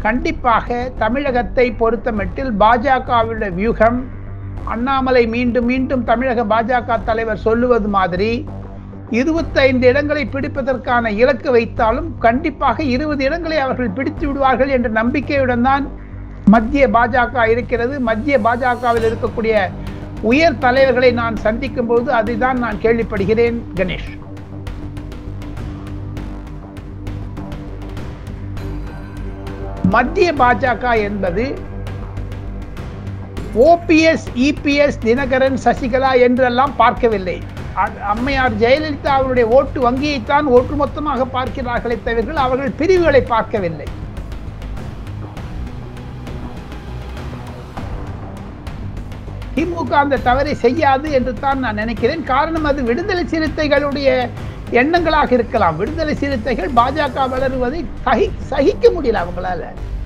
கண்டிப்பாக தமிழகத்தை பொறுத்தமட்டில் பாஜகவுடைய வியூகம் அண்ணாமலை மீண்டும் மீண்டும் தமிழக பாஜக தலைவர் சொல்லுவது மாதிரி இருபத்தைந்து இடங்களை பிடிப்பதற்கான இலக்கு வைத்தாலும் கண்டிப்பாக இருபது இடங்களை அவர்கள் பிடித்து விடுவார்கள் என்ற நம்பிக்கையுடன் தான் மத்திய பாஜக இருக்கிறது மத்திய பாஜகவில் இருக்கக்கூடிய உயர் தலைவர்களை நான் சந்திக்கும் போது அதுதான் நான் கேள்விப்படுகிறேன் கணேஷ் மத்திய பாஜக என்பது ஓபிஎஸ் இபிஎஸ் தினகரன் சசிகலா என்றெல்லாம் பார்க்கவில்லை அ- அம்மையார் ஜெயலலிதா அவருடைய ஓட்டு வங்கியைத்தான் ஒட்டுமொத்தமாக பார்க்கிறார்களே தவிர அவர்கள் பிரிவுகளை பார்க்கவில்லை திமுக அந்த தவறை செய்யாது என்று தான் நான் நினைக்கிறேன் காரணம் அது விடுதலை சிறுத்தைகளுடைய எண்ணங்களாக இருக்கலாம் விடுதலை சிறுத்தைகள் பாஜக வளருவதை சகி சகிக்க முடியல அவங்களால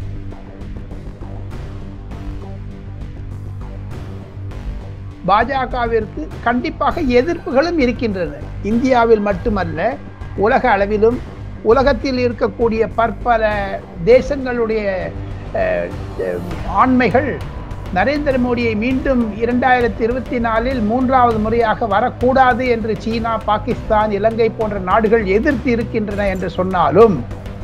பாஜகவிற்கு கண்டிப்பாக எதிர்ப்புகளும் இருக்கின்றன இந்தியாவில் மட்டுமல்ல உலக அளவிலும் உலகத்தில் இருக்கக்கூடிய பற்பல தேசங்களுடைய அஹ், அஹ், ஆண்மைகள் நரேந்திர மோடியை மீண்டும் இரண்டாயிரத்தி இருபத்தி நாலில் மூன்றாவது முறையாக வரக்கூடாது என்று சீனா பாகிஸ்தான் இலங்கை போன்ற நாடுகள் எதிர்த்து இருக்கின்றன என்று சொன்னாலும்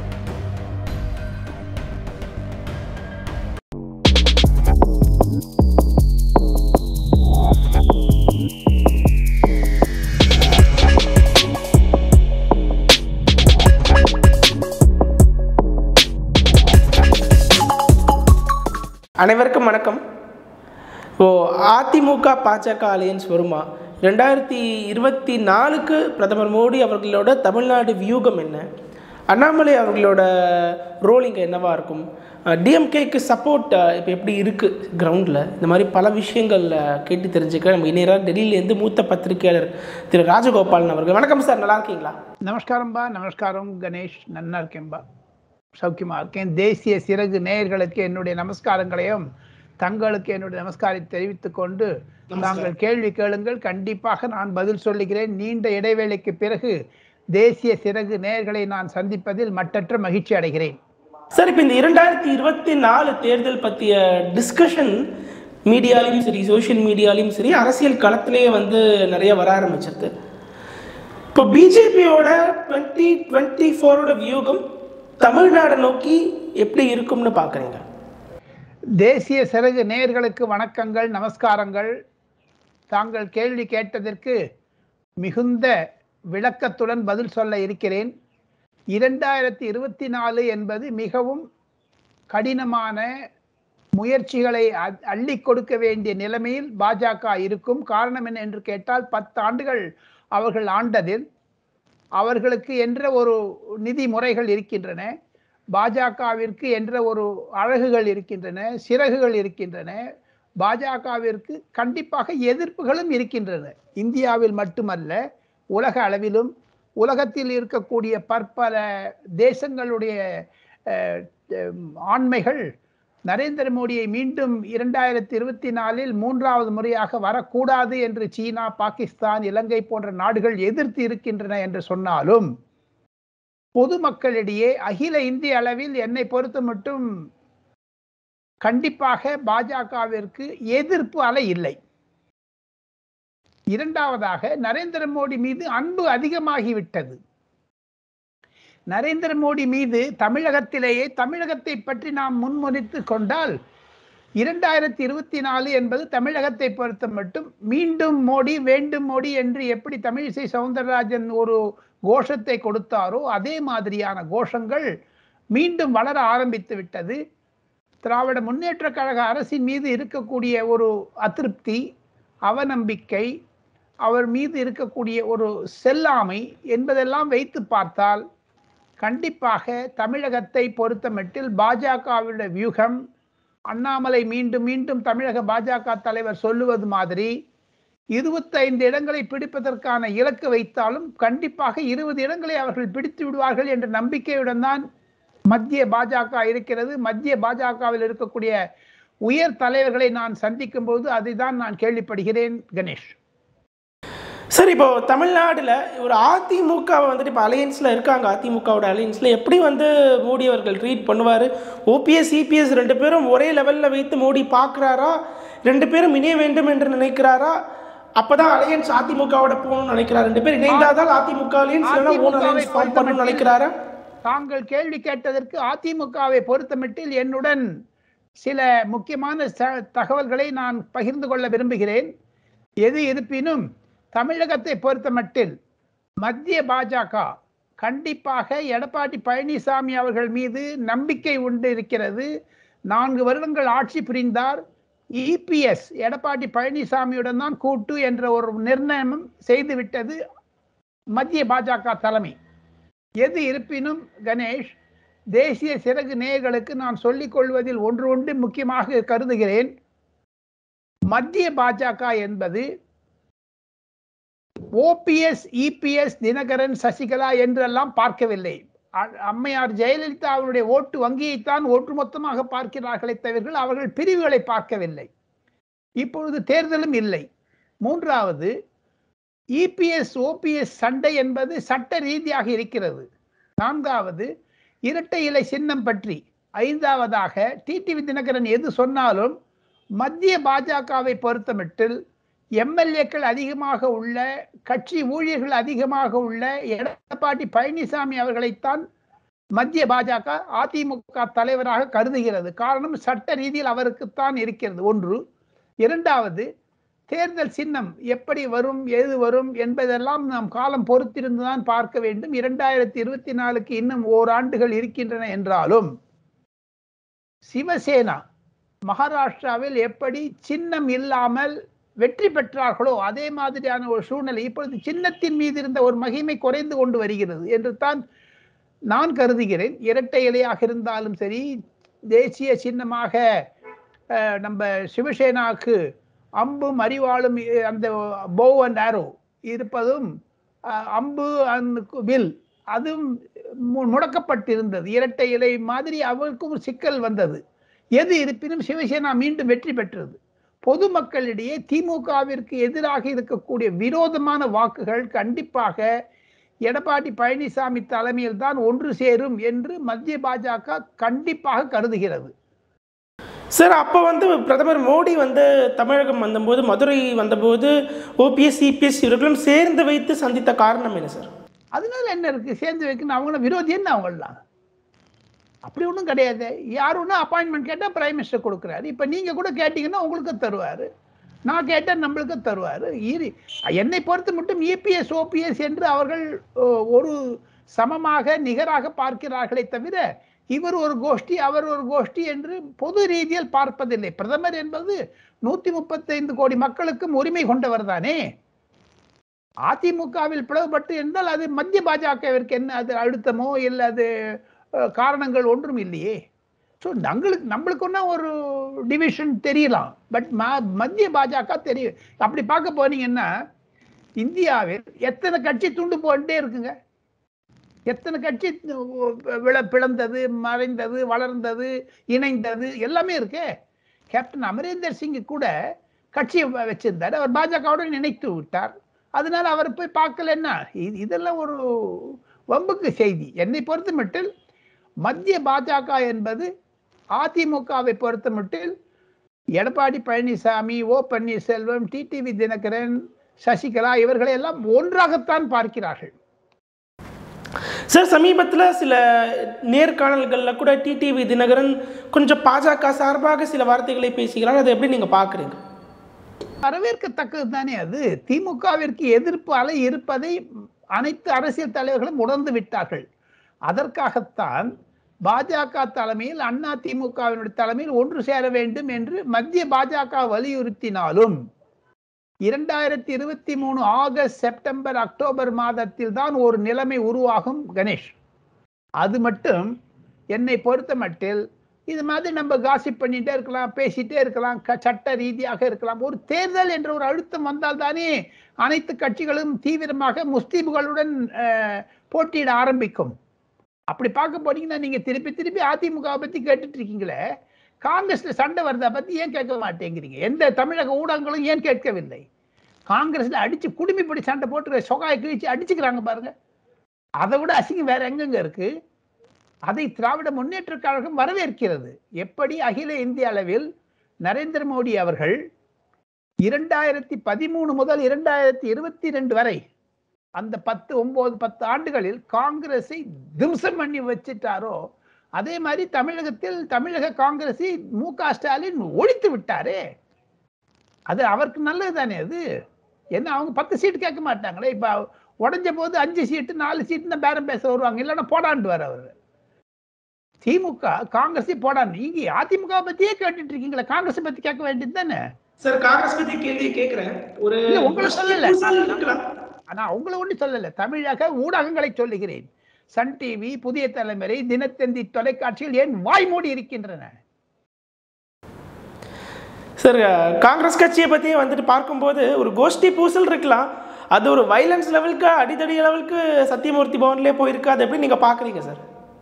அனைவருக்கும் வணக்கம் இப்போ அதிமுக பாஜக அலையன்ஸ் வருமா ரெண்டாயிரத்தி இருபத்தி நாலுக்கு பிரதமர் மோடி அவர்களோட தமிழ்நாடு வியூகம் என்ன அண்ணாமலை அவர்களோட ரோல் இங்கே என்னவா இருக்கும் டிஎம்கேக்கு சப்போர்ட் இப்போ எப்படி இருக்குது கிரவுண்டில் இந்த மாதிரி பல விஷயங்கள் அஹ், கேட்டு தெரிஞ்சுக்க நம்ம இணையராக டெல்லியிலேருந்து மூத்த பத்திரிகையாளர் திரு ராஜகோபாலன் அவர்கள் வணக்கம் சார் நல்லா இருக்கீங்களா நமஸ்காரம்பா நமஸ்காரம் கணேஷ் நன்னா இருக்கேன்பா சௌக்கியமா இருக்கேன் தேசிய சிறகு நேயர்களுக்கு என்னுடைய நமஸ்காரங்களையும் தங்களுக்கு என்னுடைய நமஸ்காரத்தை தெரிவித்துக் கொண்டு தாங்கள் கேள்வி கேளுங்கள் கண்டிப்பாக நான் பதில் சொல்லுகிறேன் நீண்ட இடைவேளைக்கு பிறகு தேசிய சிறகு நேயர்களை நான் சந்திப்பதில் மட்டற்ற மகிழ்ச்சி அடைகிறேன் சார் இப்போ இந்த இரண்டாயிரத்தி இருபத்தி நாலு தேர்தல் பற்றிய டிஸ்கஷன் மீடியாலையும் சரி சோஷியல் மீடியாலையும் சரி அரசியல் களத்திலேயே வந்து நிறைய வர ஆரம்பிச்சிருது இப்போ பிஜேபியோட டுவெண்ட்டி டுவெண்ட்டி ஃபோரோட வியூகம் தமிழ்நாடை நோக்கி எப்படி இருக்கும்னு பார்க்குறீங்க தேசிய சிறகு நேயர்களுக்கு வணக்கங்கள் நமஸ்காரங்கள் தாங்கள் கேள்வி கேட்டதற்கு மிகுந்த விளக்கத்துடன் பதில் சொல்ல இருக்கிறேன் இரண்டாயிரத்தி இருபத்தி நாலு என்பது மிகவும் கடினமான முயற்சிகளை அ- அள்ளி கொடுக்க வேண்டிய நிலைமையில் பாஜக இருக்கும் காரணம் என்ன என்று கேட்டால் பத்து ஆண்டுகள் அவர்கள் ஆண்டதில் அவர்களுக்கு என்ற ஒரு நிதி முறைகள் இருக்கின்றன பாஜகவிற்கு என்ற ஒரு அழகுகள் இருக்கின்றன சிறகுகள் இருக்கின்றன பாஜகவிற்கு கண்டிப்பாக எதிர்ப்புகளும் இருக்கின்றன இந்தியாவில் மட்டுமல்ல உலக அளவிலும் உலகத்தில் இருக்கக்கூடிய பற்பல தேசங்களுடைய அஹ், அஹ், ஆண்மைகள் நரேந்திர மோடியை மீண்டும் இரண்டாயிரத்தி இருபத்தி நாலில் மூன்றாவது முறையாக வரக்கூடாது என்று சீனா பாகிஸ்தான் இலங்கை போன்ற நாடுகள் எதிர்த்து இருக்கின்றன என்று சொன்னாலும் பொதுமக்களிடையே அகில இந்திய அளவில் என்னை பொறுத்த மட்டும் கண்டிப்பாக பாஜகவிற்கு எதிர்ப்பு அலை இல்லை இரண்டாவதாக நரேந்திர மோடி மீது அன்பு அதிகமாகிவிட்டது நரேந்திர மோடி மீது தமிழகத்திலேயே தமிழகத்தை பற்றி நாம் முன்மொழித்து கொண்டால் இரண்டாயிரத்தி இருபத்தி நாலு என்பது தமிழகத்தை பொறுத்த மட்டும் மீண்டும் மோடி வேண்டும் மோடி என்று எப்படி தமிழிசை சவுந்தரராஜன் ஒரு கோஷத்தை கொடுத்தாரோ அதே மாதிரியான கோஷங்கள் மீண்டும் வளர ஆரம்பித்து விட்டது திராவிட முன்னேற்ற கழக அரசின் மீது இருக்கக்கூடிய ஒரு அதிருப்தி அவநம்பிக்கை அவர் மீது இருக்கக்கூடிய ஒரு செல்லாமை என்பதெல்லாம் வைத்து பார்த்தால் கண்டிப்பாக தமிழகத்தை பொறுத்தமட்டில் பாஜகவுடைய வியூகம் அண்ணாமலை மீண்டும் மீண்டும் தமிழக பாஜக தலைவர் சொல்லுவது மாதிரி இருபத்தைந்து இடங்களை பிடிப்பதற்கான இலக்கு வைத்தாலும் கண்டிப்பாக இருபது இடங்களை அவர்கள் பிடித்து விடுவார்கள் என்ற நம்பிக்கையுடன் தான் மத்திய பாஜக இருக்கிறது மத்திய பாஜகவில் இருக்கக்கூடிய உயர் தலைவர்களை நான் சந்திக்கும் போது அதை தான் நான் கேள்விப்படுகிறேன் கணேஷ் சார் இப்போ தமிழ்நாடுல ஒரு அதிமுக வந்துட்டு இப்போ அலையன்ஸில் இருக்காங்க அதிமுகவோட அலையன்ஸில் எப்படி வந்து மோடி அவர்கள் ட்ரீட் பண்ணுவார் ஓபிஎஸ் சிபிஎஸ் ரெண்டு பேரும் ஒரே லெவலில் வைத்து மோடி பார்க்குறாரா ரெண்டு பேரும் இணைய வேண்டும் என்று நினைக்கிறாரா அப்பதான் அலையன்ஸ் அதிமுகவோட போகணும்னு நினைக்கிறார் ரெண்டு பேர் இணைந்தாதான் அதிமுக அலையன்ஸ் இல்லைன்னா ஓன் அலையன்ஸ் ஃபார்ம் பண்ணணும்னு நினைக்கிறாரா தாங்கள் கேள்வி கேட்டதற்கு அதிமுகவை பொறுத்தமட்டில் என்னுடன் சில முக்கியமான ச- தகவல்களை நான் பகிர்ந்து கொள்ள விரும்புகிறேன் எது இருப்பினும் தமிழகத்தை பொறுத்தமட்டில் மத்திய பாஜக கண்டிப்பாக எடப்பாடி பழனிசாமி அவர்கள் மீது நம்பிக்கை உண்டு இருக்கிறது நான்கு வருடங்கள் ஆட்சி புரிந்தார் இபிஎஸ் எடப்பாடி பழனிசாமியுடன் தான் கூட்டு என்ற ஒரு நிர்ணயம் செய்துவிட்டது மத்திய பாஜக தலைமை எது இருப்பினும் கணேஷ் தேசிய சிறகு நேயர்களுக்கு நான் சொல்லிக் கொள்வதில் ஒன்று ஒன்று முக்கியமாக கருதுகிறேன் மத்திய பாஜக என்பது ஓபிஎஸ் இபிஎஸ் தினகரன் சசிகலா என்றெல்லாம் பார்க்கவில்லை அ- அம்மையார் ஜெயலலிதா அவருடைய ஓட்டு வங்கியைத்தான் ஒட்டுமொத்தமாக பார்க்கிறார்களே தவிர அவர்கள் பிரிவுகளை பார்க்கவில்லை இப்பொழுது தேர்தலும் இல்லை மூன்றாவது இபிஎஸ் ஓபிஎஸ் சண்டை என்பது சட்ட ரீதியாக இருக்கிறது நான்காவது இரட்டை இலை சின்னம் பற்றி ஐந்தாவதாக டிடிவி தினகரன் எது சொன்னாலும் மத்திய பாஜகவை பொறுத்தமட்டில் எம்எல்ஏக்கள் அதிகமாக உள்ள கட்சி ஊழியர்கள் அதிகமாக உள்ள எடப்பாடி பழனிசாமி அவர்களைத்தான் மத்திய பாஜக அதிமுக தலைவராக கருதுகிறது காரணம் சட்ட ரீதியில் அவருக்குத்தான் இருக்கிறது ஒன்று இரண்டாவது தேர்தல் சின்னம் எப்படி வரும் எது வரும் என்பதெல்லாம் நாம் காலம் பொறுத்திருந்துதான் பார்க்க வேண்டும் இரண்டாயிரத்தி இருபத்தி நாலுக்கு இன்னும் ஓராண்டுகள் இருக்கின்றன என்றாலும் சிவசேனா மகாராஷ்டிராவில் எப்படி சின்னம் இல்லாமல் வெற்றி பெற்றார்களோ அதே மாதிரியான ஒரு சூழ்நிலை இப்பொழுது சின்னத்தின் மீது இருந்த ஒரு மகிமை குறைந்து கொண்டு வருகிறது என்று தான் நான் கருதுகிறேன் இரட்டை இலையாக இருந்தாலும் சரி தேசிய சின்னமாக அஹ், நம்ம சிவசேனாவுக்கு அம்பும் அறிவாளும் இ- அந்த bow அண்ட் arrow இருப்பதும் அஹ், அம்பு அண்ட் வில் அதுவும் மு- முடக்கப்பட்டிருந்தது இரட்டை இலை மாதிரி அவருக்கும் ஒரு சிக்கல் வந்தது எது இருப்பினும் சிவசேனா மீண்டும் வெற்றி பெற்றது பொதுமக்களிடையே திமுகவிற்கு எதிராக இருக்கக்கூடிய விரோதமான வாக்குகள் கண்டிப்பாக எடப்பாடி பழனிசாமி தலைமையில் தான் ஒன்று சேரும் என்று மத்திய பாஜக கண்டிப்பாக கருதுகிறது சார் அப்போ வந்து பிரதமர் மோடி வந்து தமிழகம் வந்தபோது மதுரை வந்தபோது ஓபிஎஸ் சிபிஎஸ் இவர்களும் சேர்ந்து வைத்து சந்தித்த காரணம் என்ன சார் அதனால என்ன இருக்கு சேர்ந்து வைக்கணும் அவங்கள விரோதி என்ன அவங்களாம் அப்படி ஒன்றும் கிடையாது யார் ஒன்றும் அப்பாயின்மெண்ட் கேட்டால் பிரைம் மினிஸ்டர் கொடுக்குறாரு இப்போ நீங்கள் கூட கேட்டிங்கன்னா உங்களுக்கு தருவார் நான் கேட்டால் நம்மளுக்கு தருவார் இரு என்னை பொறுத்து மட்டும் இபிஎஸ் ஓபிஎஸ் என்று அவர்கள் ஓ, ஒரு சமமாக நிகராக பார்க்கிறார்களே தவிர இவர் ஒரு கோஷ்டி அவர் ஒரு கோஷ்டி என்று பொது ரீதியில் பார்ப்பதில்லை பிரதமர் என்பது நூற்றி முப்பத்தைந்து கோடி மக்களுக்கும் உரிமை கொண்டவர் தானே அதிமுகவில் பிளவுபட்டு என்றால் அது மத்திய பாஜகவிற்கு என்ன அது அழுத்தமோ இல்லை அது அஹ், காரணங்கள் ஒன்றும் இல்லையே ஸோ நம்மளுக்கு நம்மளுக்கு ஒன்றா ஒரு டிவிஷன் தெரியலாம் பட் மத்திய பாஜக தெரியும் அப்படி பார்க்க போனீங்கன்னா இந்தியாவில் எத்தனை கட்சி துண்டு போட்டுட்டே இருக்குங்க எத்தனை கட்சி விழ பிளந்தது மறைந்தது வளர்ந்தது இணைந்தது எல்லாமே இருக்கே கேப்டன் அமரேந்தர் சிங் கூட கட்சியை வ- வச்சிருந்தார் அவர் பாஜகவுடன் இணைத்து விட்டார் அதனால அவர் போய் பார்க்கலன்னா இது இதெல்லாம் ஒரு வம்புக்கு செய்தி என்னை பொறுத்த மட்டில் மத்திய பாஜக என்பது அதிமுகவை பொறுத்த மட்டில் எடப்பாடி பழனிசாமி ஓ பன்னீர்செல்வம் டிடிவி தினகரன் சசிகலா இவர்களை எல்லாம் ஒன்றாகத்தான் பார்க்கிறார்கள் சார் சமீபத்தில் சில நேர்காணல்களில் கூட டிடிவி தினகரன் கொஞ்சம் பாஜக சார்பாக சில வார்த்தைகளை பேசுகிறார் அதை எப்படி நீங்கள் பார்க்குறீங்க வரவேற்கத்தக்கது தானே அது திமுகவிற்கு எதிர்ப்பு அலை இருப்பதை அனைத்து அரசியல் தலைவர்களும் உணர்ந்து விட்டார்கள் அதற்காகத்தான் பாஜக தலைமையில் அண்ணா திமுகவினுடைய தலைமையில் ஒன்று சேர வேண்டும் என்று மத்திய பாஜக வலியுறுத்தினாலும் இரண்டாயிரத்தி இருபத்தி மூணு ஆகஸ்ட் செப்டம்பர் அக்டோபர் மாதத்தில் தான் ஒரு நிலைமை உருவாகும் கணேஷ் அது மட்டும் என்னை பொறுத்த மட்டில் இது மாதிரி நம்ம காசிப் பண்ணிட்டே இருக்கலாம் பேசிட்டே இருக்கலாம் க- சட்ட ரீதியாக இருக்கலாம் ஒரு தேர்தல் என்ற ஒரு அழுத்தம் வந்தால் தானே அனைத்து கட்சிகளும் தீவிரமாக முஸ்லீம்களுடன் அஹ், போட்டியிட ஆரம்பிக்கும் அப்படி பார்க்க போனீங்கன்னா நீங்க திருப்பி திருப்பி அதிமுக பத்தி கேட்டுட்டு இருக்கீங்களே காங்கிரஸ்ல சண்டை வருதா பத்தி ஏன் கேட்க மாட்டேங்கிறீங்க எந்த தமிழக ஊடகங்களும் ஏன் கேட்கவில்லை காங்கிரஸ்ல அடிச்சு குடுமிப்படி சண்டை போட்டு சொகாய் கிழிச்சு அடிச்சுக்கிறாங்க பாருங்க அதை விட அசிங்கம் வேற எங்கெங்க இருக்கு அதை திராவிட முன்னேற்ற கழகம் வரவேற்கிறது எப்படி அகில இந்திய அளவில் நரேந்திர மோடி அவர்கள் இரண்டாயிரத்தி பதிமூணு முதல் இரண்டாயிரத்தி இருபத்தி ரெண்டு வரை அந்த பத்து ஒன்பது பத்து ஆண்டுகளில் காங்கிரஸை திம்சம் பண்ணி வச்சிட்டாரோ அதே மாதிரி தமிழகத்தில் தமிழக காங்கிரஸை மு க ஸ்டாலின் ஒழித்து விட்டாரே அது அவருக்கு நல்லது தானே அது என்ன அவங்க பத்து சீட்டு கேட்க மாட்டாங்களே இப்ப உடைஞ்ச போது அஞ்சு சீட்டு நாலு சீட்டு தான் பேரம் பேச வருவாங்க இல்லைன்னா போடாண்டு வர அவர் திமுக காங்கிரஸே போடான்னு நீங்க அதிமுக பத்தியே கேட்டுட்டு இருக்கீங்களா காங்கிரஸ் பத்தி கேட்க வேண்டியது தானே சார் காங்கிரஸ் பத்தி கேள்வி கேட்கிறேன் ஒரு இல்ல, உங்களை சொல்லல. புதுசாக இருக்கலாம். ஆனா உங்களை ஒண்ணு சொல்லல தமிழக ஊடகங்களை சொல்லுகிறேன் சன் டிவி புதிய தலைமுறை தினத்தந்தி தொலைக்காட்சிகள் ஏன் வாய் மூடி இருக்கின்றன சார் காங்கிரஸ் கட்சியை பற்றி வந்துட்டு பார்க்கும்போது ஒரு கோஷ்டி பூசல் இருக்கலாம் அது ஒரு வைலன்ஸ் லெவலுக்கு அடிதடி லெவலுக்கு சத்தியமூர்த்தி பவன்லேயே போயிருக்கு அது எப்படி நீங்கள் பார்க்குறீங்க சார்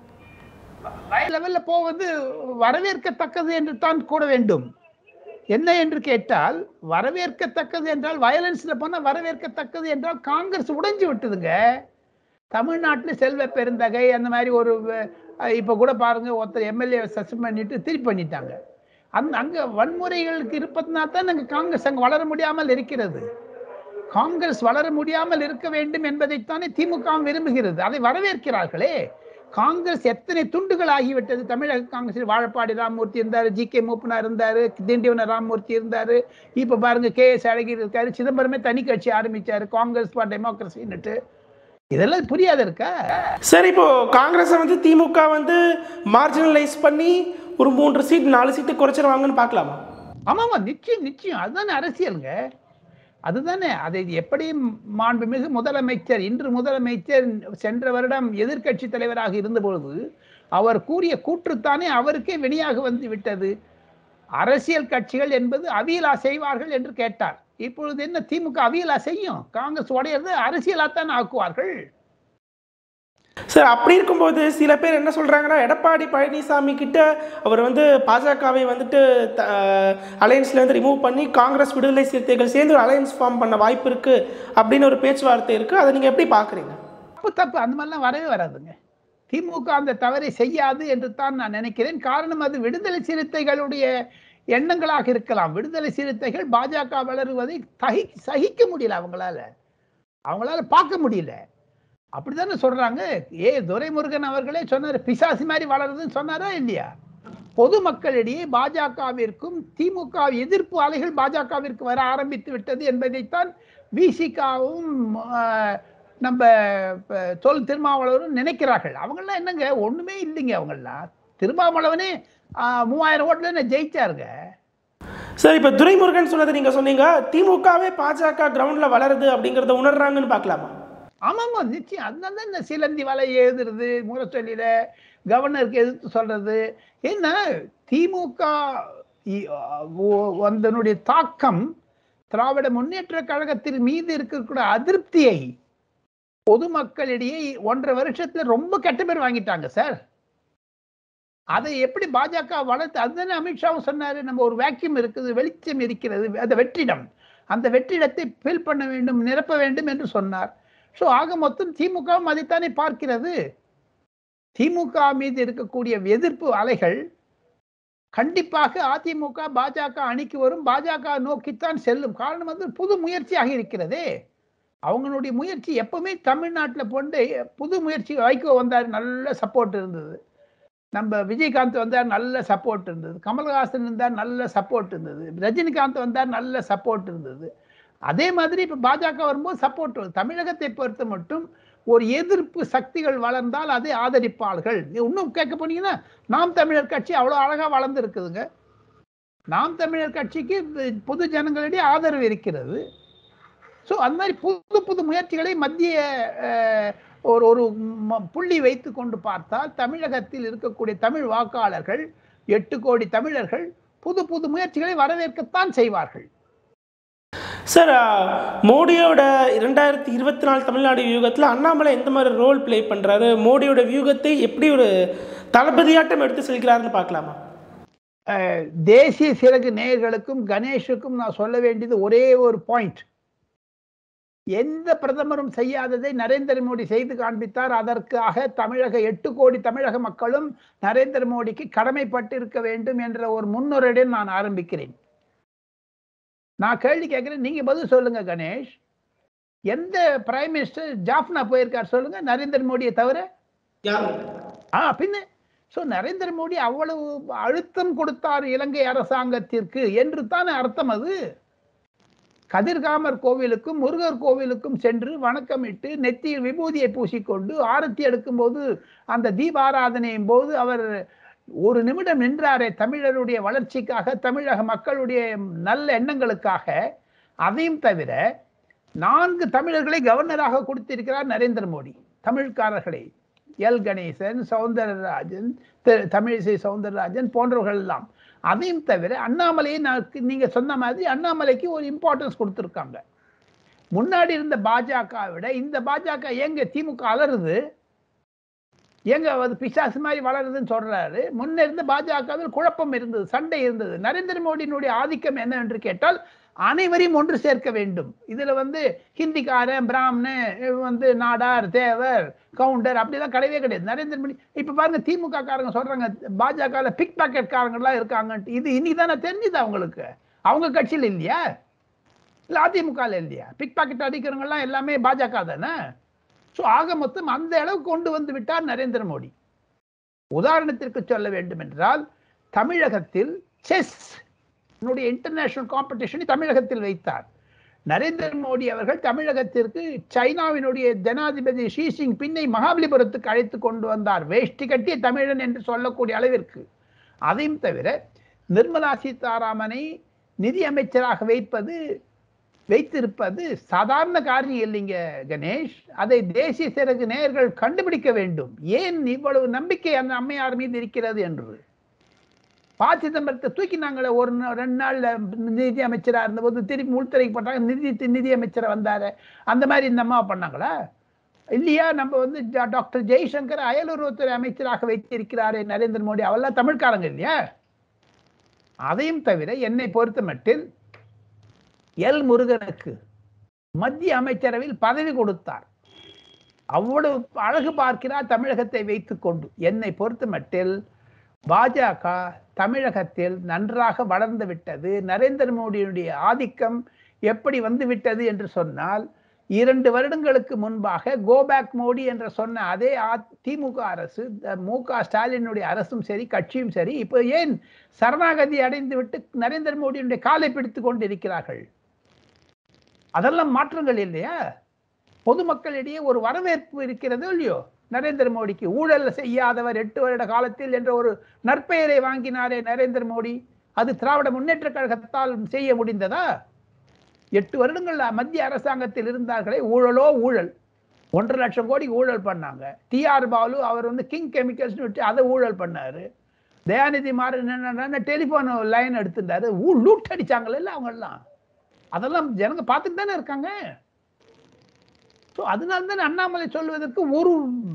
லெவல்ல போவது வரவேற்கத்தக்கது என்று தான் கூட வேண்டும் என்ன என்று கேட்டால் வரவேற்கத்தக்கது என்றால் வயலன்ஸ்ல போனா வரவேற்கத்தக்கது என்றால் காங்கிரஸ் உடைஞ்சு விட்டுதுங்க தமிழ்நாட்டில் செல்வ பெருந்தகை அந்த மாதிரி ஒரு அஹ், இப்ப கூட பாருங்க ஒருத்தர் எம்எல்ஏ சஸ்பெண்ட் பண்ணிட்டு திருப்பி பண்ணிட்டாங்க அந்த அங்க வன்முறைகளுக்கு இருப்பதுனால தான் அங்க காங்கிரஸ் அங்க வளர முடியாமல் இருக்கிறது காங்கிரஸ் வளர முடியாமல் இருக்க வேண்டும் என்பதைத்தானே திமுக விரும்புகிறது அதை வரவேற்கிறார்களே காங்கிரஸ் எத்தனை துண்டுகள் ஆகிவிட்டது தமிழக காங்கிரஸில் வாழப்பாடி ராமமூர்த்தி இருந்தாரு ஜி கே மூப்பனா இருந்தாரு திண்டிவன ராமமூர்த்தி இருந்தாரு இப்ப பாருங்க கே எஸ் அழகிரி இருக்காரு சிதம்பரமே தனி கட்சி ஆரம்பிச்சாரு காங்கிரஸ் ஃபார் டெமோக்ரஸின்னுட்டு இதெல்லாம் புரியாத இருக்கா சார் இப்போ காங்கிரஸை வந்து திமுக வந்து மார்ஜினலைஸ் பண்ணி ஒரு மூன்று சீட் நாலு சீட்டு குறைச்சிருவாங்கன்னு பார்க்கலாமா ஆமாமா நிச்சயம் நிச்சயம் அதுதானே அரசியலுங்க அதுதானே அதை எப்படி மாண்புமிகு முதலமைச்சர் இன்று முதலமைச்சர் சென்ற வருடம் எதிர்க்கட்சி தலைவராக இருந்த பொழுது அவர் கூறிய கூற்றுத்தானே அவருக்கே வெளியாக வந்து விட்டது அரசியல் கட்சிகள் என்பது அவியலா செய்வார்கள் என்று கேட்டார் இப்பொழுது என்ன திமுக அவியலா செய்யும் காங்கிரஸ் உடையிறது அரசியலாத்தான் ஆக்குவார்கள் சார் அப்படி இருக்கும்போது சில பேர் என்ன சொல்றாங்கன்னா எடப்பாடி பழனிசாமி கிட்ட அவர் வந்து பாஜகவை வந்துட்டு அலையன்ஸ்ல இருந்து ரிமூவ் பண்ணி காங்கிரஸ் விடுதலை சிறுத்தைகள் சேர்ந்து ஒரு அலையன்ஸ் ஃபார்ம் பண்ண வாய்ப்பு இருக்கு அப்படின்னு ஒரு பேச்சுவார்த்தை இருக்கு அதை நீங்க எப்படி பாக்குறீங்க தப்பு தப்பு அந்த மாதிரிலாம் வரவே வராதுங்க திமுக அந்த தவறை செய்யாது என்று தான் நான் நினைக்கிறேன் காரணம் அது விடுதலை சிறுத்தைகளுடைய எண்ணங்களாக இருக்கலாம் விடுதலை சிறுத்தைகள் பாஜக வளருவதை தகி சகிக்க முடியல அவங்களால அவங்களால பார்க்க முடியல அப்படித்தானே சொல்றாங்க ஏ துரைமுருகன் அவர்களே சொன்னார் பிசாசு மாதிரி வளருதுன்னு சொன்னாரா இல்லையா பொதுமக்களிடையே பாஜகவிற்கும் திமுக எதிர்ப்பு அலைகள் பாஜகவிற்கு வர ஆரம்பித்து விட்டது என்பதைத்தான் விசிகாவும் நம்ம இப்ப தொல் திருமாவளவரும் நினைக்கிறார்கள் அவங்கெல்லாம் என்னங்க ஒண்ணுமே இல்லைங்க அவங்கெல்லாம் திருமாவளவனே ஆஹ், மூவாயிரம் ஓட்டுல என்ன ஜெயிச்சாருங்க சார் இப்போ துரைமுருகன் சொன்னதை நீங்க சொன்னீங்க திமுகவே பாஜக கிரவுண்ட்ல வளருது அப்படிங்கறத உணர்றாங்கன்னு பார்க்கலாமா ஆமாமா நிச்சயம் அதனால தான் இந்த சிலந்தி வலை எழுதுறது முரசொலியில கவர்னருக்கு எதிர்த்து சொல்றது என்ன திமுக இ- ஒ- அதனுடைய தாக்கம் திராவிட முன்னேற்ற கழகத்தின் மீது இருக்கக்கூடிய அதிருப்தியை பொதுமக்களிடையே ஒன்றரை வருஷத்துல ரொம்ப கெட்ட பேர் வாங்கிட்டாங்க சார் அதை எப்படி பாஜக வளர்த்து அதுதானே அமித்ஷாவும் சொன்னாரு நம்ம ஒரு வேக்யூம் இருக்குது வெளிச்சம் இருக்கிறது அந்த வெற்றிடம் அந்த வெற்றிடத்தை ஃபில் பண்ண வேண்டும் நிரப்ப வேண்டும் என்று சொன்னார் ஸோ ஆக மொத்தம் திமுகவும் அதைத்தானே பார்க்கிறது திமுக மீது இருக்கக்கூடிய எதிர்ப்பு அலைகள் கண்டிப்பாக அதிமுக பாஜக அணிக்கு வரும் பாஜக நோக்கித்தான் செல்லும் காரணம் வந்து புது முயற்சியாக இருக்கிறதே அவங்களுடைய முயற்சி எப்பவுமே தமிழ்நாட்டில் போண்டு புது முயற்சி வைகோ வந்தார் நல்ல சப்போர்ட் இருந்தது நம்ம விஜயகாந்த் வந்தார் நல்ல சப்போர்ட் இருந்தது கமல்ஹாசன் இருந்தார் நல்ல சப்போர்ட் இருந்தது ரஜினிகாந்த் வந்தார் நல்ல சப்போர்ட் இருந்தது அதே மாதிரி இப்ப பாஜக வரும்போது சப்போர்ட் தமிழகத்தை பொறுத்த மட்டும் ஒரு எதிர்ப்பு சக்திகள் வளர்ந்தால் அதை ஆதரிப்பார்கள் இன்னும் கேட்க போனீங்கன்னா நாம் தமிழர் கட்சி அவ்வளவு அழகா வளர்ந்து இருக்குதுங்க நாம் தமிழர் கட்சிக்கு பொது ஜனங்களிடையே ஆதரவு இருக்கிறது ஸோ அந்த மாதிரி புது புது முயற்சிகளை மத்திய அஹ், ஒரு ஒரு ம- புள்ளி வைத்து கொண்டு பார்த்தால் தமிழகத்தில் இருக்கக்கூடிய தமிழ் வாக்காளர்கள் எட்டு கோடி தமிழர்கள் புது புது முயற்சிகளை வரவேற்கத்தான் செய்வார்கள் சார் மோடியோட இரண்டாயிரத்தி இருபத்தி நாலு தமிழ்நாடு வியூகத்தில் அண்ணாமலை எந்த மாதிரி ரோல் ப்ளே பண்ணுறாரு மோடியோட வியூகத்தை எப்படி ஒரு தளபதியாட்டம் எடுத்து செல்கிறாருன்னு பார்க்கலாமா அஹ், தேசிய சிறகு நேயர்களுக்கும் கணேஷுக்கும் நான் சொல்ல வேண்டியது ஒரே ஒரு பாயிண்ட் எந்த பிரதமரும் செய்யாததை நரேந்திர மோடி செய்து காண்பித்தார் அதற்காக தமிழக எட்டு கோடி தமிழக மக்களும் நரேந்திர மோடிக்கு கடமைப்பட்டு இருக்க வேண்டும் என்ற ஒரு முன்னுரையுடன் நான் ஆரம்பிக்கிறேன் நான் கேள்வி கேட்கிறேன் நீங்க பதில் சொல்லுங்க கணேஷ் எந்த பிரைம் மினிஸ்டர் ஜாஃப்னா போயிருக்கார் சொல்லுங்க நரேந்திர மோடியை தவிர யாரும் ஆ பின்ன ஸோ நரேந்திர மோடி அவ்வளவு அழுத்தம் கொடுத்தார் இலங்கை அரசாங்கத்திற்கு என்று தான் அர்த்தம் அது கதிர்காமர் கோவிலுக்கும் முருகர் கோவிலுக்கும் சென்று வணக்கமிட்டு நெத்தியில் விபூதியை பூசிக்கொண்டு ஆரத்தி எடுக்கும்போது அந்த தீபாராதனையும் போது அவர் ஒரு நிமிடம் நின்றாரே தமிழருடைய வளர்ச்சிக்காக தமிழக மக்களுடைய நல்ல எண்ணங்களுக்காக அதையும் தவிர நான்கு தமிழர்களை கவர்னராக கொடுத்திருக்கிறார் நரேந்திர மோடி தமிழ்காரர்களை எல் கணேசன் சவுந்தரராஜன் தி- தமிழிசை சவுந்தரராஜன் போன்றவர்கள் எல்லாம் அதையும் தவிர அண்ணாமலையை நான் நீங்க சொன்ன மாதிரி அண்ணாமலைக்கு ஒரு இம்பார்ட்டன்ஸ் கொடுத்துருக்காங்க முன்னாடி இருந்த பாஜக விட இந்த பாஜக எங்க திமுக அலறுது எங்க அது பிசாசு மாதிரி வளருதுன்னு சொல்றாரு முன்ன இருந்த பாஜகவில் குழப்பம் இருந்தது சண்டை இருந்தது நரேந்திர மோடியினுடைய ஆதிக்கம் என்ன என்று கேட்டால் அனைவரையும் ஒன்று சேர்க்க வேண்டும் இதுல வந்து ஹிந்திக்காரன் பிராமணன் இவன் வந்து நாடார் தேவர் கவுண்டர் அப்படிலாம் கிடையவே கிடையாது நரேந்திர மோடி இப்ப பாருங்க திமுக காரங்க சொல்றாங்க பாஜக பிக் பாக்கெட் காரங்கெல்லாம் இருக்காங்கன்ட்டு இது இன்னைக்கு தானே தெரிஞ்சுது அவங்களுக்கு அவங்க கட்சியில் இல்லையா இல்ல அதிமுக இல்லையா பிக் பாக்கெட் அடிக்கிறவங்க எல்லாம் எல்லாமே பாஜக தானே ஸோ ஆக மொத்தம் அந்த அளவுக்கு கொண்டு வந்து விட்டார் நரேந்திர மோடி உதாரணத்திற்கு சொல்ல வேண்டும் என்றால் தமிழகத்தில் செஸ் இன்டர்நேஷனல் காம்படிஷனை தமிழகத்தில் வைத்தார் நரேந்திர மோடி அவர்கள் தமிழகத்திற்கு சைனாவினுடைய ஜனாதிபதி ஷி பின்னை மகாபலிபுரத்துக்கு அழைத்து கொண்டு வந்தார் வேஷ்டி கட்டிய தமிழன் என்று சொல்லக்கூடிய அளவிற்கு அதையும் தவிர நிர்மலா சீதாராமனை நிதி அமைச்சராக வைப்பது வைத்திருப்பது சாதாரண காரியம் இல்லைங்க கணேஷ் அதை தேசிய சிறகு நேயர்கள் கண்டுபிடிக்க வேண்டும் ஏன் இவ்வளவு நம்பிக்கை அந்த அம்மையார் மீது இருக்கிறது என்று ப சிதம்பரத்தை தூக்கினாங்களே ஒரு நா- ரெண்டு நாள்ல நிதி அமைச்சரா இருந்தபோது திருப்பி உள்துறைக்கு போட்டாங்க நிதி நிதி அமைச்சரை வந்தாரு அந்த மாதிரி இந்த அம்மா பண்ணாங்களா இல்லையா நம்ம வந்து ஜா- டாக்டர் ஜெய்சங்கர் அயலுறவுத்துறை அமைச்சராக வைத்திருக்கிறாரே நரேந்திர மோடி அவெல்லாம் தமிழ்காரங்க இல்லையா அதையும் தவிர என்னை பொறுத்த மட்டில் எல் முருகனுக்கு மத்திய அமைச்சரவையில் பதவி கொடுத்தார் அவ்வளவு அழகு பார்க்கிறார் தமிழகத்தை வைத்துக்கொண்டு என்னை பொறுத்த மட்டில் பாஜக தமிழகத்தில் நன்றாக வளர்ந்து விட்டது நரேந்திர மோடியினுடைய ஆதிக்கம் எப்படி வந்து விட்டது என்று சொன்னால் இரண்டு வருடங்களுக்கு முன்பாக கோபேக் மோடி என்று சொன்ன அதே அ- திமுக அரசு த- மு க ஸ்டாலினுடைய அரசும் சரி கட்சியும் சரி இப்போ ஏன் சரணாகதி அடைந்து விட்டு நரேந்திர மோடியினுடைய காலை பிடித்து கொண்டிருக்கிறார்கள் அதெல்லாம் மாற்றங்கள் இல்லையா பொதுமக்களிடையே ஒரு வரவேற்பு இருக்கிறதோ இல்லையோ நரேந்திர மோடிக்கு ஊழல் செய்யாதவர் எட்டு வருட காலத்தில் என்ற ஒரு நற்பெயரை வாங்கினாரே நரேந்திர மோடி அது திராவிட முன்னேற்ற கழகத்தால் செய்ய முடிந்ததா எட்டு வருடங்கள் மத்திய அரசாங்கத்தில் இருந்தார்களே ஊழலோ ஊழல் ஒன்றரை லட்சம் கோடி ஊழல் பண்ணாங்க டிஆர் பாலு அவர் வந்து கிங் கெமிக்கல்ஸ் விட்டு அதை ஊழல் பண்ணாரு தயாநிதி மாறன் என்ன டெலிஃபோன் லைன் எடுத்திருந்தாரு ஊ லூட் அடிச்சாங்கல்ல அவங்க எல்லாம் அதெல்லாம் ஜனங்க பார்த்துட்டு தானே இருக்காங்க ஸோ அதனால தான் அண்ணாமலை சொல்வதற்கு ஒரு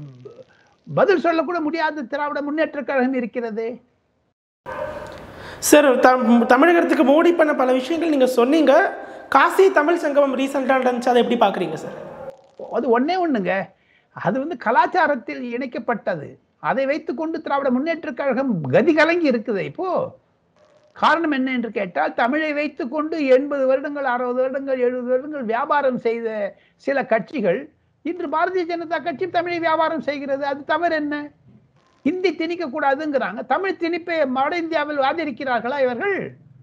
பதில் சொல்லக்கூட முடியாத திராவிட முன்னேற்ற கழகம் இருக்கிறது சார் தம் தமிழகத்துக்கு மோடி பண்ண பல விஷயங்கள் நீங்கள் சொன்னீங்க காசி தமிழ் சங்கமம் ரீசெண்டாக நடந்துச்சு அதை எப்படி பார்க்குறீங்க சார் அது ஒண்ணே ஒண்ணுங்க அது வந்து கலாச்சாரத்தில் இணைக்கப்பட்டது அதை வைத்துக்கொண்டு திராவிட முன்னேற்ற கழகம் கதி கலங்கி இருக்குது இப்போ காரணம் என்ன என்று கேட்டால் தமிழை வைத்துக்கொண்டு எண்பது வருடங்கள் அறுபது வருடங்கள் எழுபது வருடங்கள் வியாபாரம் செய்த சில கட்சிகள் இன்று பாரதிய ஜனதா கட்சி தமிழை வியாபாரம் செய்கிறது அது தவறு என்ன ஹிந்தி திணிக்க கூடாதுங்கிறாங்க தமிழ் திணிப்பை வட இந்தியாவில் ஆதரிக்கிறார்களா இவர்கள்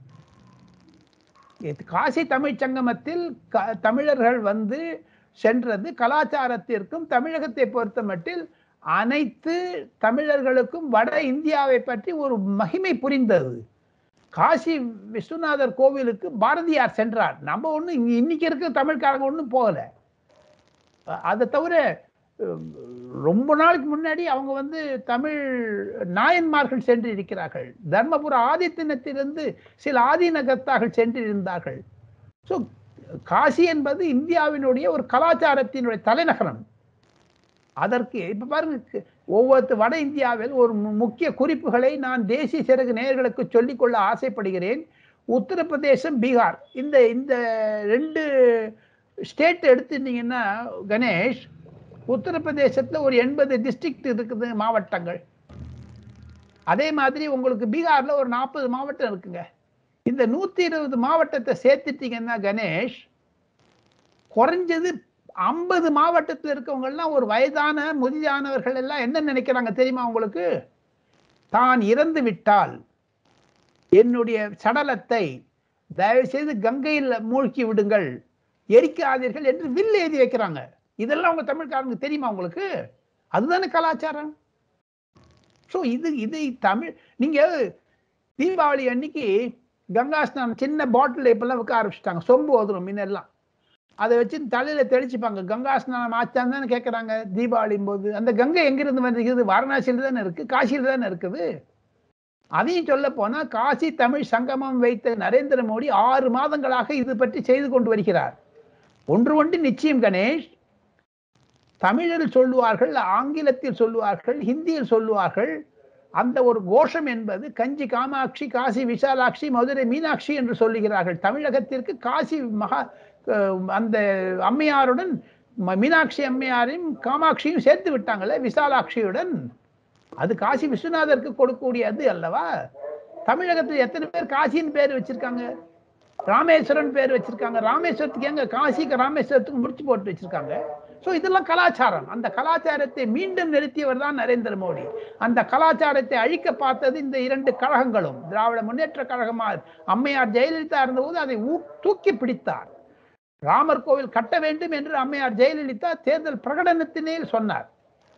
இது காசி தமிழ் சங்கமத்தில் க- தமிழர்கள் வந்து சென்றது கலாச்சாரத்திற்கும் தமிழகத்தை பொறுத்த மட்டில் அனைத்து தமிழர்களுக்கும் வட இந்தியாவை பற்றி ஒரு மகிமை புரிந்தது காசி விஸ்வநாதர் கோவிலுக்கு பாரதியார் சென்றார் நம்ம ஒண்ணு இங்க இன்னைக்கு இருக்க தமிழ்காரங்க ஒண்ணும் போகல அ- அதை தவிர உம், ரொம்ப நாளுக்கு முன்னாடி அவங்க வந்து தமிழ் நாயன்மார்கள் சென்று இருக்கிறார்கள் தர்மபுர ஆதித்தினத்திலிருந்து சில ஆதீனகர்த்தார்கள் சென்றிருந்தார்கள் ஸோ காசி என்பது இந்தியாவினுடைய ஒரு கலாச்சாரத்தினுடைய தலைநகரம் அதற்கு இப்ப பாருங்க கு- ஒவ்வொரு வட இந்தியாவில் ஒரு மு- முக்கிய குறிப்புகளை நான் தேசிய சிறகு நேயர்களுக்கு சொல்லிக்கொள்ள ஆசைப்படுகிறேன் உத்தரப்பிரதேசம் பீகார் இந்த இந்த ரெண்டு ஸ்டேட் எடுத்துட்டீங்கன்னா கணேஷ் உத்தரப்பிரதேசத்துல ஒரு எண்பது டிஸ்ட்ரிக்ட் இருக்குது மாவட்டங்கள் அதே மாதிரி உங்களுக்கு பீகார்ல ஒரு நாற்பது மாவட்டம் இருக்குங்க இந்த நூத்தி இருபது மாவட்டத்தை சேர்த்துட்டீங்கன்னா கணேஷ் குறைஞ்சது ஐம்பது மாவட்டத்தில் இருக்கவங்க எல்லாம் ஒரு வயதான முதிதானவர்கள் எல்லாம் என்ன நினைக்கிறாங்க தெரியுமா உங்களுக்கு தான் இறந்து விட்டால் என்னுடைய சடலத்தை தயவு செய்து கங்கையில் மூழ்கி விடுங்கள் எரிக்காதீர்கள் என்று வில் எழுதி வைக்கிறாங்க இதெல்லாம் உங்க தமிழ்காரங்க தெரியுமா உங்களுக்கு அதுதானே கலாச்சாரம் ஸோ இது இது தமிழ் நீங்க தீபாவளி அன்னைக்கு கங்கா ஸ்நானம் சின்ன பாட்டில் இப்பெல்லாம் வைக்க ஆரம்பிச்சிட்டாங்க சொம்பு ஓதுரும் முன்னெல்லாம் அதை வச்சு தலையில தெளிச்சுப்பாங்க கங்கா ஸ்நானம் ஆச்சான்னு தானே கேட்குறாங்க தீபாவளியும் போது அந்த கங்கை எங்கிருந்து வந்துருக்குது வாரணாசியில் தானே இருக்கு காசியில் தானே இருக்குது அதையும் சொல்ல போனா காசி தமிழ் சங்கமம் வைத்த நரேந்திர மோடி ஆறு மாதங்களாக இது பற்றி செய்து கொண்டு வருகிறார் ஒன்று ஒன்று நிச்சயம் கணேஷ் தமிழில் சொல்லுவார்கள் ஆங்கிலத்தில் சொல்லுவார்கள் ஹிந்தியில் சொல்லுவார்கள் அந்த ஒரு கோஷம் என்பது கஞ்சி காமாட்சி காசி விசாலாட்சி மதுரை மீனாட்சி என்று சொல்லுகிறார்கள் தமிழகத்திற்கு காசி மகா அஹ், அந்த அம்மையாருடன் ம- மீனாட்சி அம்மையாரையும் காமாட்சியும் சேர்த்து விட்டாங்களே விசாலாட்சியுடன் அது காசி விஸ்வநாதருக்கு கொடுக்கக்கூடியது அல்லவா தமிழகத்தில் எத்தனை பேர் காசின்னு பேர் வச்சிருக்காங்க ராமேஸ்வரன் பேர் வச்சிருக்காங்க ராமேஸ்வரத்துக்கு எங்க காசிக்கு ராமேஸ்வரத்துக்கு முடிச்சு போட்டு வச்சிருக்காங்க ஸோ இதெல்லாம் கலாச்சாரம் அந்த கலாச்சாரத்தை மீண்டும் நிறுத்தியவர் தான் நரேந்திர மோடி அந்த கலாச்சாரத்தை அழிக்க பார்த்தது இந்த இரண்டு கழகங்களும் திராவிட முன்னேற்ற கழகமா அம்மையார் ஜெயலலிதா இருந்தபோது அதை ஊ- தூக்கி பிடித்தார் ராமர் கோவில் கட்ட வேண்டும் என்று அம்மையார் ஜெயலலிதா தேர்தல் பிரகடனத்தினே சொன்னார்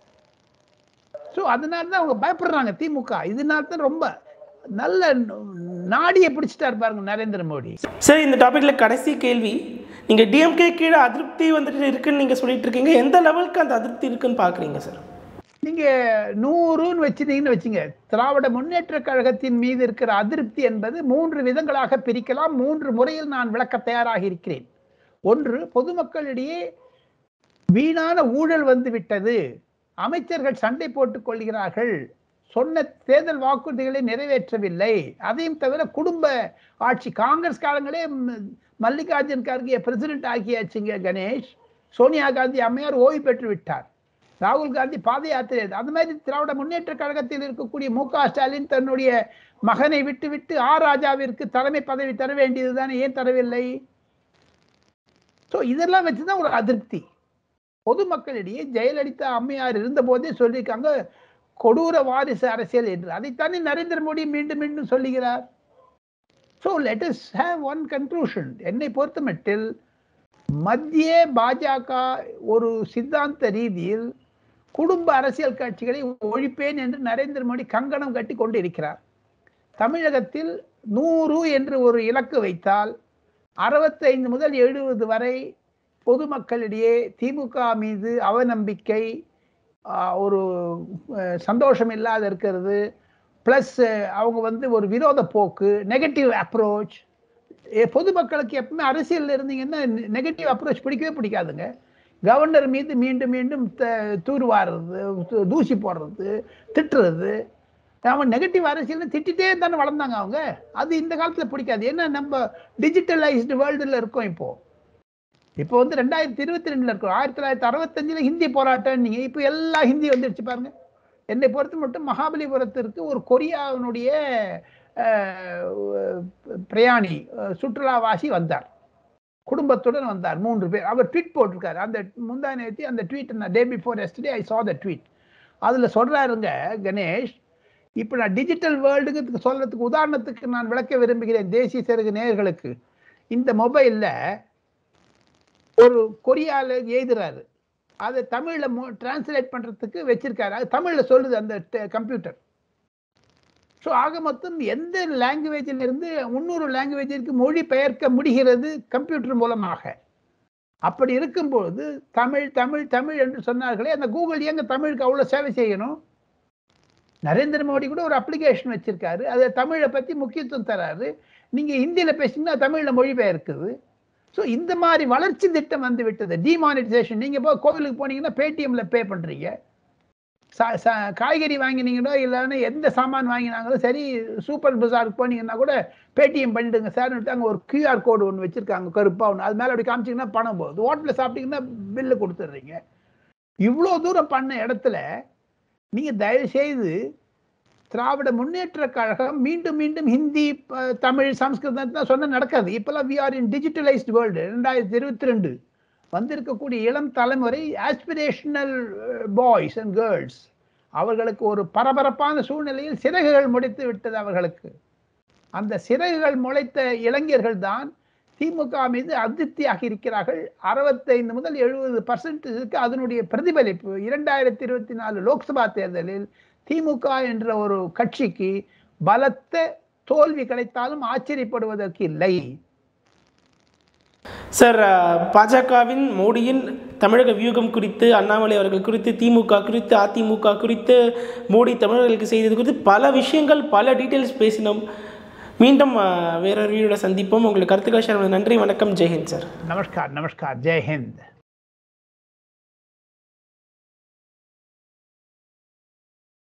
ஸோ அதனால தான் அவங்க பயப்படுறாங்க திமுக இதனால தான் ரொம்ப நல்ல நாடியை பிடிச்சிட்டாரு பாருங்க நரேந்திர மோடி சரி இந்த டாபிக்ல கடைசி கேள்வி நீங்க டிஎம்கே கீழே அதிருப்தி வந்துட்டு இருக்குன்னு நீங்க சொல்லிட்டு இருக்கீங்க எந்த லெவலுக்கு அந்த அதிருப்தி இருக்குன்னு பாக்குறீங்க சார் நீங்க நூறுன்னு வச்சிருந்தீங்கன்னு வச்சுங்க திராவிட முன்னேற்ற கழகத்தின் மீது இருக்கிற அதிருப்தி என்பது மூன்று விதங்களாக பிரிக்கலாம் மூன்று முறையில் நான் விளக்க தயாராக இருக்கிறேன் ஒன்று பொதுமக்களிடையே வீணான ஊழல் வந்து விட்டது அமைச்சர்கள் சண்டை போட்டுக் கொள்கிறார்கள் சொன்ன தேர்தல் வாக்குறுதிகளை நிறைவேற்றவில்லை அதையும் தவிர குடும்ப ஆட்சி காங்கிரஸ் காலங்களே ம், மல்லிகார்ஜுன் கார்கே பிரசிடென்ட் ஆக்கியாச்சுங்க கணேஷ் சோனியா காந்தி அம்மையார் ஓய்வு பெற்று விட்டார் ராகுல் காந்தி பாத யாத்திரை அந்த மாதிரி திராவிட முன்னேற்ற கழகத்தில் இருக்கக்கூடிய மு க ஸ்டாலின் தன்னுடைய மகனை விட்டு விட்டு ஆ ராஜாவிற்கு தலைமை பதவி தர வேண்டியதுதானே ஏன் தரவில்லை ஸோ இதெல்லாம் வச்சுதான் ஒரு அதிருப்தி பொதுமக்களிடையே ஜெயலலிதா அம்மையார் இருந்த போதே சொல்லியிருக்காங்க கொடூர வாரிசு அரசியல் என்று அதைத்தானே நரேந்திர மோடி மீண்டும் மீண்டும் சொல்லுகிறார் so let us have one conclusion என்னை பொறுத்தமட்டில் மத்திய பாஜக ஒரு சித்தாந்த ரீதியில் குடும்ப அரசியல் கட்சிகளை ஒழிப்பேன் என்று நரேந்திர மோடி கங்கணம் கட்டி கொண்டு இருக்கிறார் தமிழகத்தில் நூறு என்று ஒரு இலக்கு வைத்தால் அறுபத்தைந்து முதல் எழுபது வரை பொதுமக்களிடையே திமுக மீது அவநம்பிக்கை ஆஹ், ஒரு அஹ், சந்தோஷம் இல்லாத இருக்கிறது ப்ளஸ் அவங்க வந்து ஒரு விரோத போக்கு நெகட்டிவ் அப்ரோச் பொதுமக்களுக்கு எப்பவுமே அரசியல்ல இருந்தீங்கன்னா நெகட்டிவ் அப்ரோச் பிடிக்கவே பிடிக்காதுங்க கவர்னர் மீது மீண்டும் மீண்டும் த- தூர்வாடுறது து- தூசி போடுறது திட்டுறது அவன் நெகட்டிவ் அரசியல் திட்டிட்டே தானே வளர்ந்தாங்க அவங்க அது இந்த காலத்துல பிடிக்காது ஏன்னா நம்ம டிஜிட்டலைஸ்டு வேர்ல்டுல இருக்கோம் இப்போ இப்போ வந்து ரெண்டாயிரத்தி இருபத்தி ரெண்டுல இருக்கோம் ஆயிரத்தி தொள்ளாயிரத்தி அறுபத்தஞ்சுல ஹிந்தி போராட்டம் நீங்க இப்போ எல்லா ஹிந்தி வந்துடுச்சு பாருங்க என்னை பொறுத்து மட்டும் மகாபலிபுரத்திற்கு ஒரு கொரியாவினுடைய அஹ், பிரயாணி அஹ், சுற்றுலாவாசி வந்தார் குடும்பத்துடன் வந்தார் மூன்று பேர் அவர் ட்வீட் போட்டிருக்காரு அந்த முந்தா நேத்தி அந்த ட்வீட் நான் day before yesterday I saw the tweet அதில் சொல்றாருங்க கணேஷ் இப்போ நான் டிஜிட்டல் வேர்ல்டுக்கு சொல்றதுக்கு உதாரணத்துக்கு நான் விளக்க விரும்புகிறேன் தேசிய சிறகு நேயர்களுக்கு இந்த மொபைலில் ஒரு கொரியால எழுதுறாரு அதை தமிழ்ல டிரான்ஸ்லேட் பண்றதுக்கு வச்சிருக்காரு அது தமிழ்ல சொல்லுது அந்த கம்ப்யூட்டர் ஸோ ஆக மொத்தம் எந்த லாங்குவேஜில் இருந்து முன்னூறு லாங்குவேஜிற்கு மொழி பெயர்க்க முடிகிறது கம்ப்யூட்டர் மூலமாக அப்படி இருக்கும்போது தமிழ் தமிழ் தமிழ் என்று சொன்னார்களே அந்த கூகுள் ஏங்க தமிழுக்கு அவ்வளோ சேவை செய்யணும் நரேந்திர மோடி கூட ஒரு அப்ளிகேஷன் வச்சிருக்காரு அது தமிழை பத்தி முக்கியத்துவம் தராரு நீங்க ஹிந்தியில பேசிங்கன்னா தமிழ்ல மொழிபெயர்க்குது ஸோ இந்த மாதிரி வளர்ச்சி திட்டம் வந்து விட்டது டிமானிட்டைசேஷன் நீங்க போய் கோவிலுக்கு போனீங்கன்னா பேடிஎம்ல பே பண்றீங்க ச- ச- காய்கறி வாங்கினீங்களோ இல்லைன்னா எந்த சாமான் வாங்கினாங்களோ சரி சூப்பர் பஜாருக்கு போனீங்கன்னா கூட பேடிஎம் பண்ணிடுங்க சார்னு அங்கே ஒரு கியூஆர் கோடு ஒன்று வச்சுருக்காங்க கருப்பாக ஒன்று அது மேலே அப்படி காமிச்சிங்கன்னா பணம் போகுது ஹோட்டலில் சாப்பிட்டீங்கன்னா பில்லு கொடுத்துட்றீங்க இவ்வளோ தூரம் பண்ண இடத்துல நீங்கள் தயவு செய்து திராவிட முன்னேற்ற கழகம் மீண்டும் மீண்டும் ஹிந்தி ப- தமிழ் சம்ஸ்கிருதம் தான் சொன்ன நடக்காது இப்போல்லாம் we are in digitalised world ரெண்டாயிரத்தி இருபத்தி ரெண்டு வந்திருக்கக்கூடிய இளம் தலைமுறை ஆஸ்பிரேஷனல் பாய்ஸ் அண்ட் கேர்ள்ஸ் அவர்களுக்கு ஒரு பரபரப்பான சூழ்நிலையில் சிறகுகள் முளைத்து விட்டது அவர்களுக்கு அந்த சிறகுகள் முளைத்த இளைஞர்கள் தான் திமுக மீது அதிருப்தியாக இருக்கிறார்கள் அறுபத்தைந்து முதல் எழுபது பர்சன்டேஜுக்கு அதனுடைய பிரதிபலிப்பு இரண்டாயிரத்தி இருபத்தி நாலு லோக்சபா தேர்தலில் திமுக என்ற ஒரு கட்சிக்கு பலத்த தோல்வி கிடைத்தாலும் ஆச்சரியப்படுவதற்கு இல்லை சார் அஹ், பாஜகவின் மோடியின் தமிழக வியூகம் குறித்து அண்ணாமலை அவர்கள் குறித்து திமுக குறித்து அதிமுக குறித்து மோடி தமிழர்களுக்கு செய்தது குறித்து பல விஷயங்கள் பல டீட்டெயில்ஸ் பேசினோம் மீண்டும் அஹ், வேறொரு வீடியோட சந்திப்போம் உங்களுக்கு கருத்துக்கள் ஷேர் பண்ண நன்றி வணக்கம் ஜெய்ஹிந்த் சார் नमस्कार नमस्कार जय हिंद